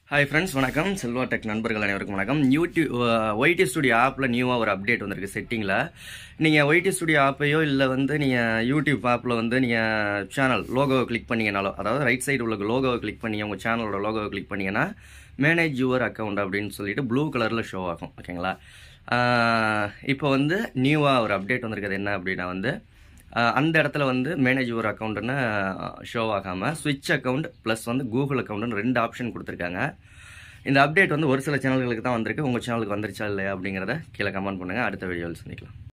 hi friends வணக்கம் Selva tech நண்பர்கள் அனைவருக்கும் வணக்கம் யூடியூப் ஒய்டி ஸ்டுடியோ ஆப்பில் நியூவாக ஒரு அப்டேட் வந்திருக்கு செட்டிங்கில் நீங்கள் ஒய்டி ஸ்டுடியோ ஆப்பையோ இல்லை வந்து நீங்கள் யூடியூப் ஆப்பில் வந்து நீங்கள் சேனல் லோகோவை கிளிக் பண்ணீங்கனாலோ அதாவது ரைட் சைடு உள்ள லோகோவை கிளிக் பண்ணி உங்கள் சேனலோட லோகோவை கிளிக் பண்ணீங்கன்னா மேனேஜ் யுவர் அக்கௌண்ட் அப்படின்னு சொல்லிட்டு ப்ளூ கலரில் ஷோ ஆகும் ஓகேங்களா இப்போ வந்து நியூவாக ஒரு அப்டேட் வந்திருக்கிறது என்ன அப்படின்னா வந்து ஆஹ் அந்த இடத்துல வந்து மேனேஜ் யுவர் அக்கௌண்ட்னு ஷோ ஆகாமல் ஸ்விட்ச் அக்கௌண்ட் ப்ளஸ் வந்து கூகுள் அக்கௌண்ட்னு ரெண்டு ஆப்ஷன் கொடுத்துருக்காங்க இந்த அப்டேட் வந்து ஒரு சில சேனல்களுக்கு தான் வந்திருக்கு உங்கள் சேனலுக்கு வந்துருச்சா இல்லையா அப்படிங்கிறத கீழே கமெண்ட் பண்ணுங்கள் அடுத்த வீடியோவில் சந்திக்கலாம்